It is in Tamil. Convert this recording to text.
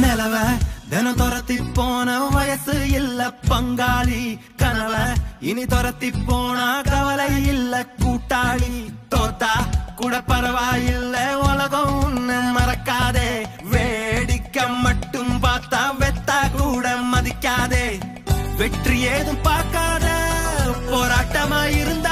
நிலவ தினம் துரத்தி போன வயசு இல்ல பங்காளி கனவ இனி துரத்தி போனா கவலை இல்ல கூட்டாளி தோத்தா கூட பரவாயில்ல உலகம் உன்னை மறக்காதே வேடிக்கை மட்டும் பார்த்தா வெத்தா கூட மதிக்காதே வெற்றி ஏதும் பார்க்காத போராட்டமா இருந்த